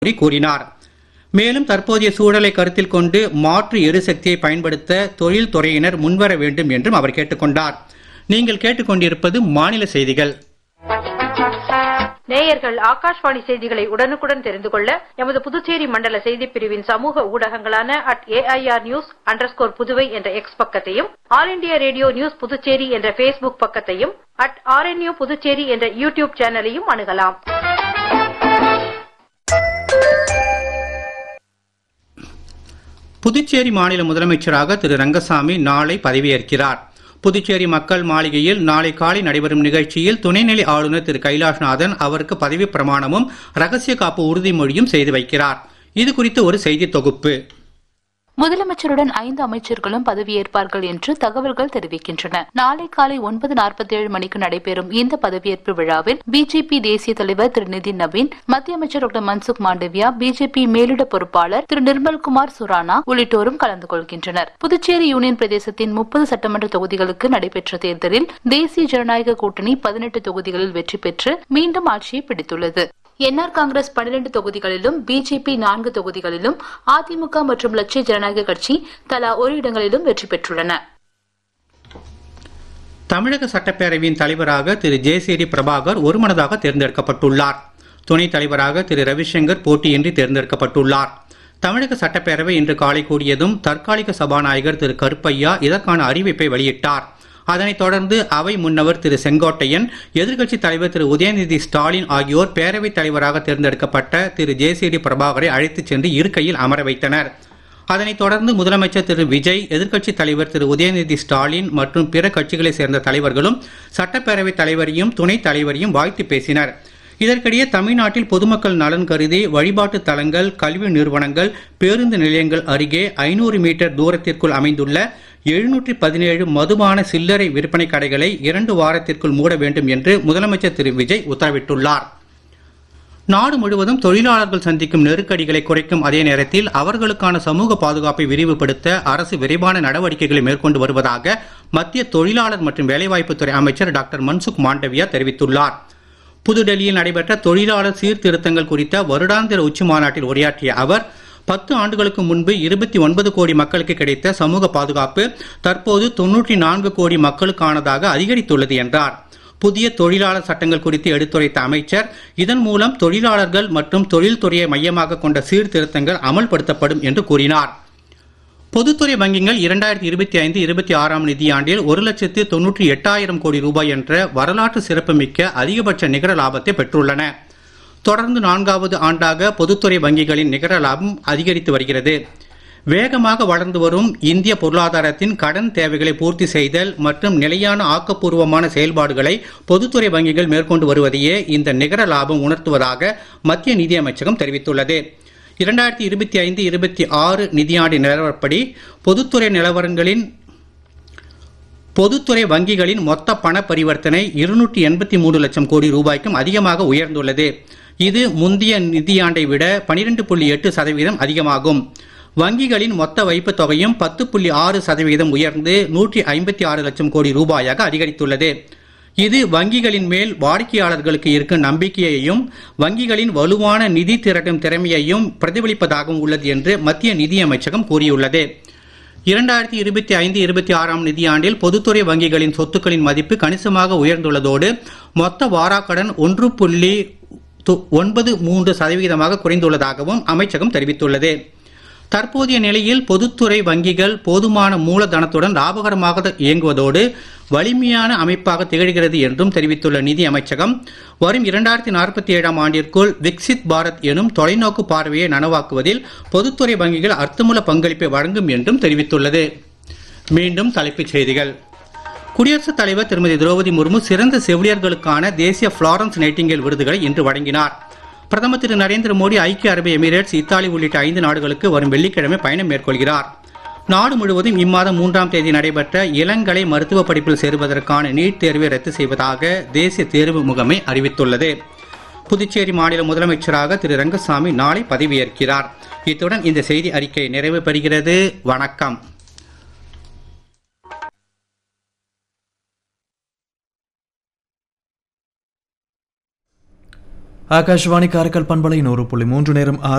கௌரி கூறினார் மேலும் தற்போதைய சூழலை கருத்தில் கொண்டு மாற்று எரிசக்தியை பயன்படுத்த தொழில் துறையினர் முன்வர வேண்டும் என்றும் அவர் கேட்டுக்கொண்டார் நீங்கள் கேட்டுக்கொண்டிருப்பது மாநில செய்திகள் நேயர்கள் ஆகாஷ்வாணி செய்திகளை உடனுக்குடன் தெரிந்து கொள்ள எமது புதுச்சேரி மண்டல செய்திப் பிரிவின் சமூக ஊடகங்களான at AIR news underscore Puduvai என்ற எக்ஸ் பக்கத்தையும் All India Radio news Puducherry என்ற ஃபேஸ்புக் பக்கத்தையும் அட் ஆர்என்யூ புதுச்சேரி என்ற யூடியூப் சேனலையும் அணுகலாம் புதுச்சேரி மாநில முதலமைச்சராக திரு ரங்கசாமி நாளை பதவியேற்கிறார் புதுச்சேரி மக்கள் மாளிகையில் நாளை காலை நடைபெறும் நிகழ்ச்சியில் துணைநிலை ஆளுநர் திரு கைலாஷ்நாதன் அவருக்கு பதவி பிரமாணமும் ரகசிய காப்பு உறுதிமொழியும் செய்து வைக்கிறார் இது குறித்து ஒரு செய்தி தொகுப்பு முதலமைச்சருடன் ஐந்து அமைச்சர்களும் பதவியேற்பார்கள் என்று தகவல்கள் தெரிவிக்கின்றன நாளை காலை ஒன்பது நாற்பத்தி ஏழு மணிக்கு நடைபெறும் இந்த பதவியேற்பு விழாவில் பிஜேபி தேசிய தலைவர் திரு நிதின் நவீன் மத்திய அமைச்சர் டாக்டர் மன்சுக் மாண்டவியா பிஜேபி மேலிட பொறுப்பாளர் திரு நிர்மல்குமார் சுரானா உள்ளிட்டோரும் கலந்து கொள்கின்றனர் புதுச்சேரி யூனியன் பிரதேசத்தின் முப்பது சட்டமன்ற தொகுதிகளுக்கு நடைபெற்ற தேர்தலில் தேசிய ஜனநாயக கூட்டணி பதினெட்டு தொகுதிகளில் வெற்றி பெற்று மீண்டும் ஆட்சியை பிடித்துள்ளது என்ஆர் காங்கிரஸ் பன்னிரண்டு தொகுதிகளிலும் பிஜேபி நான்கு தொகுதிகளிலும் அதிமுக மற்றும் லட்சிய ஜனநாயக கட்சி தலா ஒரு இடங்களிலும் வெற்றி பெற்றுள்ளன தமிழக சட்டப்பேரவையின் தலைவராக திரு ஜேசிடி பிரபாகர் ஒருமனதாக தேர்ந்தெடுக்கப்பட்டுள்ளார் துணைத் தலைவராக திரு ரவிசங்கர் போட்டியின்றி தேர்ந்தெடுக்கப்பட்டுள்ளார் தமிழக சட்டப்பேரவை இன்று காலை கூடியதும் தற்காலிக சபாநாயகர் திரு கருப்பையா இதற்கான அறிவிப்பை வெளியிட்டார் அதனைத் தொடர்ந்து அவை முன்னவர் திரு செங்கோட்டையன் எதிர்க்கட்சித் தலைவர் திரு உதயநிதி ஸ்டாலின் ஆகியோர் பேரவைத் தலைவராக தேர்ந்தெடுக்கப்பட்ட திரு ஜேசிடி பிரபாகரை அழைத்துச் சென்று இருக்கையில் அமர வைத்தனர் அதனைத் தொடர்ந்து முதலமைச்சர் திரு விஜய் எதிர்க்கட்சித் தலைவர் திரு உதயநிதி ஸ்டாலின் மற்றும் பிற கட்சிகளைச் சேர்ந்த தலைவர்களும் சட்டப்பேரவைத் தலைவரையும் துணைத் தலைவரையும் வாழ்த்து பேசினர் இதற்கிடையே தமிழ்நாட்டில் பொதுமக்கள் நலன் கருதி வழிபாட்டு தலங்கள் கல்வி நிறுவனங்கள் பேருந்து நிலையங்கள் அருகே ஐநூறு மீட்டர் தூரத்திற்குள் அமைந்துள்ள எழுநூற்றி பதினேழு மதுபான சில்லறை விற்பனை கடைகளை இரண்டு வாரத்திற்குள் மூட வேண்டும் என்று முதலமைச்சர் திரு விஜய் உத்தரவிட்டுள்ளார் நாடு முழுவதும் தொழிலாளர்கள் சந்திக்கும் நெருக்கடிகளை குறைக்கும் அதே நேரத்தில் அவர்களுக்கான சமூக பாதுகாப்பை விரிவுபடுத்த அரசு விரைவான நடவடிக்கைகளை மேற்கொண்டு வருவதாக மத்திய தொழிலாளர் மற்றும் வேலைவாய்ப்புத்துறை அமைச்சர் டாக்டர் மன்சுக் மாண்டவியா தெரிவித்துள்ளார் புதுடெல்லியில் நடைபெற்ற தொழிலாளர் சீர்திருத்தங்கள் குறித்த வருடாந்திர உச்சி மாநாட்டில் உரையாற்றிய அவர் பத்து ஆண்டுகளுக்கு முன்பு இருபத்தி ஒன்பது கோடி மக்களுக்கு கிடைத்த சமூக பாதுகாப்பு தற்போது தொன்னூற்றி நான்கு கோடி மக்களுக்கானதாக அதிகரித்துள்ளது என்றார் புதிய தொழிலாளர் சட்டங்கள் குறித்து எடுத்துரைத்த அமைச்சர் இதன் மூலம் தொழிலாளர்கள் மற்றும் தொழில்துறையை மையமாக கொண்ட சீர்திருத்தங்கள் அமல்படுத்தப்படும் என்று கூறினார் பொதுத்துறை வங்கிகள் இரண்டாயிரத்தி இருபத்தி ஐந்து இருபத்தி ஆறாம் நிதியாண்டில் ஒரு லட்சத்து தொன்னூற்றி எட்டாயிரம் கோடி ரூபாய் என்ற வரலாற்று சிறப்புமிக்க அதிகபட்ச நிகர லாபத்தை பெற்றுள்ளன தொடர்ந்து நான்காவது ஆண்டாக பொதுத்துறை வங்கிகளின் நிகர லாபம் அதிகரித்து வருகிறது வேகமாக வளர்ந்து வரும் இந்திய பொருளாதாரத்தின் கடன் தேவைகளை பூர்த்தி செய்தல் மற்றும் நிலையான ஆக்கப்பூர்வமான செயல்பாடுகளை பொதுத்துறை வங்கிகள் மேற்கொண்டு வருவதையே இந்த நிகர லாபம் உணர்த்துவதாக மத்திய நிதியமைச்சகம் தெரிவித்துள்ளது இரண்டாயிரத்தி இருபத்தி ஐந்து இருபத்தி ஆறு நிதியாண்டு நிலவரப்படி பொதுத்துறை நிலவரங்களின் பொதுத்துறை வங்கிகளின் மொத்த பண பரிவர்த்தனை இருநூற்றி எண்பத்தி மூன்று லட்சம் கோடி ரூபாய்க்கும் அதிகமாக உயர்ந்துள்ளது இது முந்தைய நிதியாண்டை விட பனிரெண்டு புள்ளி எட்டு சதவீதம் அதிகமாகும் வங்கிகளின் மொத்த வைப்பு தொகையும் பத்து புள்ளி ஆறு சதவீதம் உயர்ந்து நூற்றி ஐம்பத்தி ஆறு லட்சம் கோடி ரூபாயாக அதிகரித்துள்ளது இது வங்கிகளின் மேல் வாடிக்கையாளர்களுக்கு இருக்கும் நம்பிக்கையையும் வங்கிகளின் வலுவான நிதி திரட்டும் திறமையையும் பிரதிபலிப்பதாகவும் உள்ளது என்று மத்திய நிதியமைச்சகம் கூறியுள்ளது இரண்டாயிரத்தி இருபத்தி ஐந்து இருபத்தி ஆறாம் நிதியாண்டில் பொதுத்துறை வங்கிகளின் சொத்துக்களின் மதிப்பு கணிசமாக உயர்ந்துள்ளதோடு மொத்த வாராக்கடன் ஒன்று புள்ளி ஒன்பது மூன்று சதவீதமாக குறைந்துள்ளதாகவும் அமைச்சகம் தெரிவித்துள்ளது தற்போதைய நிலையில் பொதுத்துறை வங்கிகள் போதுமான மூலதனத்துடன் லாபகரமாக இயங்குவதோடு வலிமையான அமைப்பாக திகழ்கிறது என்றும் தெரிவித்துள்ள நிதி அமைச்சகம் வரும் இரண்டாயிரத்தி நாற்பத்தி ஏழாம் ஆண்டிற்குள் விக்சித் பாரத் எனும் தொலைநோக்கு பார்வையை நனவாக்குவதில் பொதுத்துறை வங்கிகள் அர்த்தமுள்ள பங்களிப்பை வழங்கும் என்றும் தெரிவித்துள்ளது மீண்டும் தலைப்புச் செய்திகள் குடியரசுத் தலைவர் திருமதி திரௌபதி முர்மு சிறந்த செவிலியர்களுக்கான தேசிய பிளாரன்ஸ் நைட்டிங்கேல் விருதுகளை இன்று வழங்கினார் பிரதமர் திரு நரேந்திர மோடி ஐக்கிய அரபு எமிரேட்ஸ் இத்தாலி உள்ளிட்ட ஐந்து நாடுகளுக்கு வரும் வெள்ளிக்கிழமை பயணம் மேற்கொள்கிறார் நாடு முழுவதும் இம்மாதம் மூன்றாம் தேதி நடைபெற்ற இளங்கலை மருத்துவ படிப்பில் சேருவதற்கான நீட் தேர்வை ரத்து செய்வதாக தேசிய தேர்வு முகமை அறிவித்துள்ளது புதுச்சேரி மாநில முதலமைச்சராக திரு ரங்கசாமி நாளை பதவியேற்கிறார் இத்துடன் இந்த செய்தி அறிக்கை நிறைவு பெறுகிறது வணக்கம் ஆகாஷ்வாணி காரைக்கால் பண்பலை நூறு புள்ளி மூன்று நேரம் ஆறு